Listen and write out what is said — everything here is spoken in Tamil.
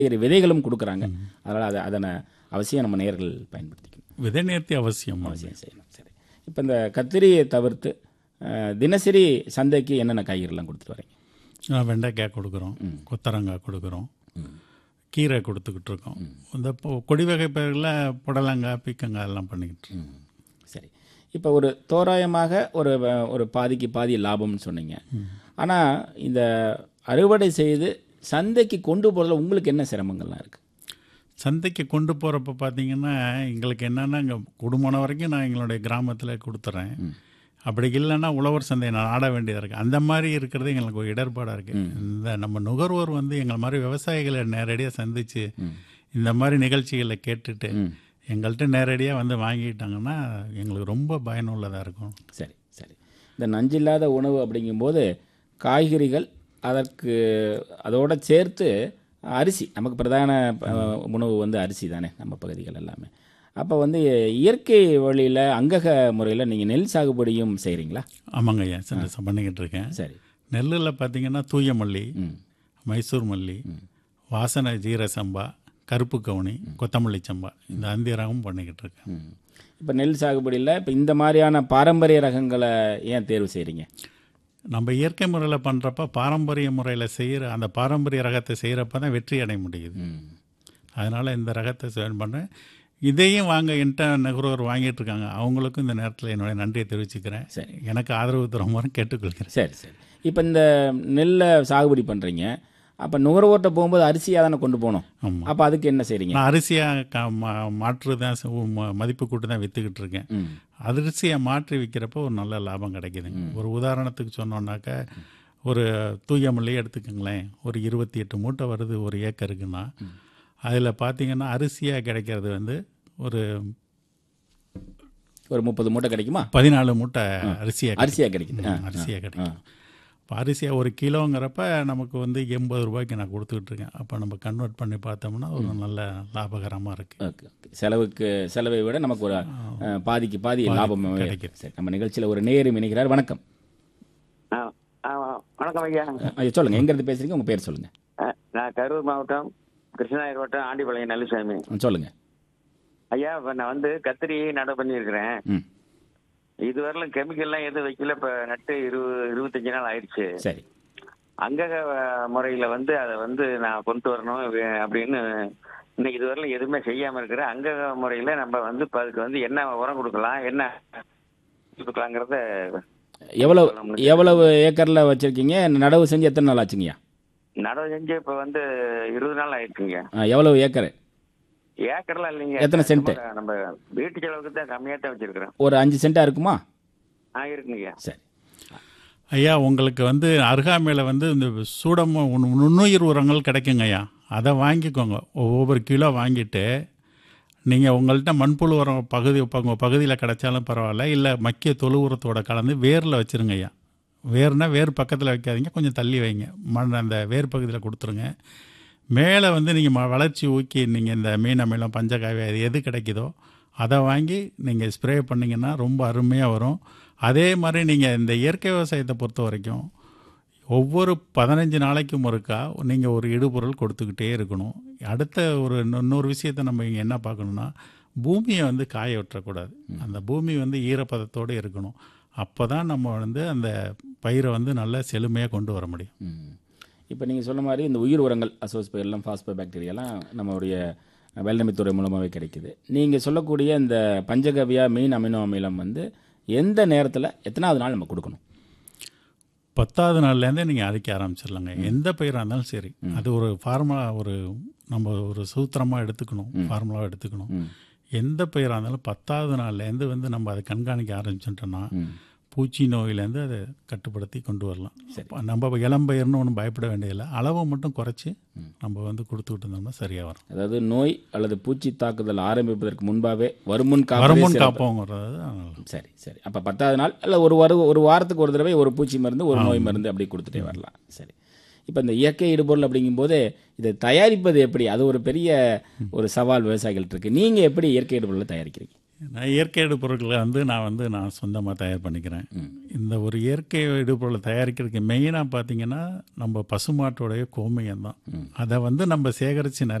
காய்கறி விதைகளும் கொடுக்குறாங்க அதனால் அதை அதனை அவசியம் நம்ம நேர்கள் பயன்படுத்திக்கணும் விதை நேர்த்தி அவசியம் அவசியம் செய்யணும் சரி இப்போ இந்த கத்திரியை தவிர்த்து அஹ், தினசரி சந்தைக்கு என்னென்ன காய்கறிலாம் கொடுத்துட்டு வரீங்க நான் வெண்டைக்காய் கொடுக்குறோம் கொத்தரங்காய் கொடுக்குறோம் கீரை கொடுத்துக்கிட்டு இருக்கோம் இந்த பொ- கொடி வகை பயிர்களில் புடலங்காய் பீக்கங்காய் எல்லாம் பண்ணிக்கிட்டு இருக்கோம். ம், சரி இப்போ ஒரு தோராயமாக ஒரு அஹ், ஒரு பாதிக்கு பாதி லாபம்னு சொன்னீங்க ஆனால் இந்த அறுவடை செய்து சந்தைக்கு கொண்டு போகிறதுல உங்களுக்கு என்ன சிரமங்கள்லாம் இருக்குது சந்தைக்கு கொண்டு போகிறப்ப பார்த்தீங்கன்னா எங்களுக்கு என்னென்னா இங்கே குடும்பம் வரைக்கும் நான் எங்களுடைய கிராமத்தில் கொடுத்துட்றேன் அப்படி இல்லைன்னா உழவர் சந்தையை நான் ஆட வேண்டியதாக இருக்குது அந்த மாதிரி இருக்கிறது எங்களுக்கு ஒரு இடர்பாடாக இருக்குது இந்த நம்ம நுகர்வோர் வந்து எங்களை மாதிரி விவசாயிகளை நேரடியாக சந்தித்து இந்த மாதிரி நிகழ்ச்சிகளை கேட்டுட்டு எங்கள்கிட்ட நேரடியாக வந்து வாங்கிட்டாங்கன்னா எங்களுக்கு ரொம்ப பயனுள்ளதாக இருக்கும் சரி சரி இந்த நஞ்சில்லாத உணவு அப்படிங்கும்போது காய்கறிகள் அதற்கு அதோட சேர்த்து அரிசி நமக்கு பிரதான அஹ், உணவு வந்து அரிசி தானே நம்ம பகுதிகள் எல்லாமே அப்போ வந்து இயற்கை வழியில் அங்கக முறையில் நீங்கள் நெல் சாகுபடியும் செய்கிறீங்களா ஆமாங்க ஐயா சரி பண்ணிக்கிட்டு இருக்கேன் சரி நெல்லில் பார்த்தீங்கன்னா தூய மல்லி ம் மைசூர் மல்லி வாசனை ஜீர சம்பா கருப்பு கவுனி கொத்தமல்லி சம்பா இந்த அந்திய ரகம் பண்ணிக்கிட்டு இருக்கேன் ம் இப்போ நெல் சாகுபடியில் இப்போ இந்த மாதிரியான பாரம்பரிய ரகங்களை ஏன் தேர்வு செய்கிறீங்க நம்ம இயற்கை முறையில் பண்ணுறப்ப பாரம்பரிய முறையில் செய்கிற அந்த பாரம்பரிய ரகத்தை செய்கிறப்ப தான் வெற்றி அடைய முடியுது ம் அதனால் இந்த ரகத்தை செலக்ட் பண்ணேன் இதையும் வாங்க என்கிட்ட நுகர்வோர் வாங்கிட்டு இருக்காங்க அவங்களுக்கும் இந்த நேரத்தில் என்னுடைய நன்றியை தெரிவிச்சுக்கிறேன் சரி. எனக்கு ஆதரவு தருமாறு கேட்டுக்கொள்கிறேன் சரி சரி இப்போ இந்த நெல்லை சாகுபடி பண்ணுறீங்க அப்போ நுகர்வோர்கிட்ட போகும்போது அரிசியாக தானே கொண்டு போகணும் ஆமாம் அப்போ அதுக்கு என்ன செய்கிறீங்க நான் அரிசியாக க மா மாற்று தான் செ- ம- மதிப்பு கூட்டு தான் விற்றுக்கிட்டு இருக்கேன் ம் அரிசியை மாற்றி விற்கிறப்போ ஒரு நல்ல லாபம் கிடைக்குதுங்க ஒரு உதாரணத்துக்கு சொன்னோன்னாக்கா ஒரு தூய மல்லி எடுத்துக்கோங்களேன் ஒரு இருபத்தி எட்டு மூட்டை வருது ஒரு ஏக்கருக்குன்னா அதில் பார்த்தீங்கன்னா அரிசியாக கிடைக்கிறது வந்து ஒரு ஒரு முப்பது மூட்டை கிடைக்குமா பதினாலு மூட்டை அரிசியாக அரிசியாக கிடைக்குது ஆ, அரிசியாக கிடைக்கும் இப்போ அரிசியாக ஒரு கிலோங்கிறப்ப நமக்கு வந்து எண்பது ரூபாய்க்கு நான் கொடுத்துக்கிட்டு இருக்கேன் அப்போ நம்ம கன்வெர்ட் பண்ணி பார்த்தோம்னா ஒரு நல்ல லாபகரமாக இருக்குது ஓகே ஓகே செலவுக்கு செலவை விட நமக்கு ஒரு அஹ், பாதிக்கு பாதி லாபம் கிடைக்கும். சரி நம்ம நிகழ்ச்சியில் ஒரு நேரம் இணைக்கிறார் வணக்கம் ஆ, ஆ, வணக்கம் ஐயா ஐயா சொல்லுங்க எங்கேருந்து பேசுறீங்க உங்க பேர் சொல்லுங்க ஆ, நான் கரூர் மாவட்டம் கிருஷ்ணகிரி வட்டம் ஆண்டிபாளையம் நல்லுசாமி ம், சொல்லுங்க ஐயா இப்போ நான் வந்து கத்திரி நட பண்ணியிருக்கிறேன் ம் இதுவரையிலும் கெமிக்கல்லாம் எதுவும் வைக்கல இப்போ நட்டு இருபது இருபத்தஞ்சு நாள் ஆயிடுச்சு சரி அங்கக முறையில் வந்து அதை வந்து நான் கொண்டு வரணும் வே- அப்படின்னு இன்னைக்கு இதுவரையிலும் எதுவுமே செய்யாமல் இருக்கிறேன் அங்கக முறையில் நம்ம வந்து இப்போ அதுக்கு வந்து என்ன உரம் கொடுக்கலாம் என்ன கொடுக்கலாங்கிறத எவ்வளவு எவ்வளவு ஏக்கர்ல வச்சிருக்கீங்க நடவு செஞ்சு எத்தனை நாள் ஆச்சுங்கய்யா நடவு செஞ்சு இப்போ வந்து இருபது நாள் ஆயிடுச்சுங்க ஆ, எவ்வளவு ஏக்கர் ஏக்கர்லாம் இல்லைங்க எத்தனை சென்ட்? நம்ம வீட்டு செலவுக்கு தான் கம்மியாக தான் வச்சிருக்கிறேன் ஒரு அஞ்சு சென்டா இருக்குமா ஆ இருக்குங்கய்யா சரி ஐயா உங்களுக்கு வந்து அருகாமையில் வந்து இந்த சூடம நு- நுண்ணுயிர் உரங்கள் கிடைக்குங்க ஐயா அதை வாங்கிக்கோங்க ஒவ்வொரு கிலோ வாங்கிட்டு நீங்கள் உங்கள்கிட்ட மண்புழு உரம் பகுதி உங்கள் பகுதியில் கிடைச்சாலும் பரவாயில்ல இல்லை மக்கிய தொழு உரத்தோட கலந்து வேரில் வச்சுருங்க ஐயா வேர்னா வேர் பக்கத்தில் வைக்காதீங்க கொஞ்சம் தள்ளி வைங்க மண் அந்த வேர் பகுதியில் கொடுத்துருங்க மேலே வந்து நீங்கள் ம வளர்ச்சி ஊக்கி நீங்கள் இந்த மீன் அமிலம் பஞ்சகாவி அது எது கிடைக்குதோ அதை வாங்கி நீங்கள் ஸ்ப்ரே பண்ணிங்கன்னா ரொம்ப அருமையாக வரும் அதே மாதிரி நீங்கள் இந்த இயற்கை விவசாயத்தை பொறுத்த வரைக்கும் ஒவ்வொரு பதினஞ்சு நாளைக்கும் ஒருக்கா நீங்கள் ஒரு இடுபொருள் கொடுத்துக்கிட்டே இருக்கணும் அடுத்த ஒரு இன்னொ- இன்னொரு விஷயத்தை நம்ம இங்கே என்ன பார்க்கணுன்னா பூமியை வந்து காய விட்டுறக்கூடாது அந்த பூமி வந்து ஈரப்பதத்தோடு இருக்கணும் அப்போ தான் நம்ம வந்து அந்த பயிரை வந்து நல்லா செழுமையாக கொண்டு வர முடியும் ம். இப்போ நீங்கள் சொன்ன மாதிரி இந்த உயிர் உரங்கள் அசோஸ்பெல்லாம் ஃபாஸ்போ பாக்டீரியாலாம் நம்மளுடைய வேளாண்மைத்துறை மூலமாகவே கிடைக்குது நீங்கள் சொல்லக்கூடிய இந்த பஞ்சகவியா மீன் அமினோ அமிலம் வந்து எந்த நேரத்தில் எத்தனாவது நாள் நம்ம கொடுக்கணும் பத்தாவது நாள்லேருந்தே நீங்கள் அரைக்க ஆரம்பிச்சிடலாங்க எந்த பயிராக இருந்தாலும் சரி அது ஒரு ஃபார்முலா ஒரு நம்ம ஒரு சூத்திரமாக எடுத்துக்கணும் ஃபார்முலாவாக எடுத்துக்கணும் ம். எந்த பயிராக இருந்தாலும் பத்தாவது நாள்லேருந்து வந்து நம்ம அதை கண்காணிக்க ஆரம்பிச்சிட்டோம்னா ம். பூச்சி நோயிலேருந்து அதை கட்டுப்படுத்தி கொண்டு வரலாம் அப்ப நம்ம இளம்பயிர்னு ஒன்றும் பயப்பட வேண்டியதில்லை அளவை மட்டும் குறைச்சி நம்ம வந்து கொடுத்துக்கிட்டு இருந்தோம்னா சரியாக வரும் அதாவது நோய் அல்லது பூச்சி தாக்குதல் ஆரம்பிப்பதற்கு முன்பாகவே வருமுன் காப்பதே வருமுன் சிறப்பு. காப்போங்கிறது நல்லது. சரி சரி அப்போ பத்தாவது நாள் அல்ல ஒரு வரு ஒரு வாரத்துக்கு ஒரு தடவை ஒரு பூச்சி மருந்து ஒரு நோய் மருந்து அப்படி கொடுத்துட்டே வரலாம் சரி இப்போ இந்த இயற்கை இடுபொருள் அப்படிங்கும்போது இதை தயாரிப்பது எப்படி அது ஒரு பெரிய ஒரு சவால் விவசாயிகள்ட்ட இருக்கு நீங்கள் எப்படி இயற்கை இடுபொருளை தயாரிக்கிறீங்க நான் இயற்கை இடுபொருட்களை வந்து நான் வந்து நான் சொந்தமாக தயார் பண்ணிக்கிறேன் இந்த ஒரு இயற்கை இடுபொருளை தயாரிக்கிறதுக்கு மெயினாக பார்த்தீங்கன்னா நம்ம பசுமாட்டோடைய கோமியம் தான் அதை வந்து நம்ம சேகரித்து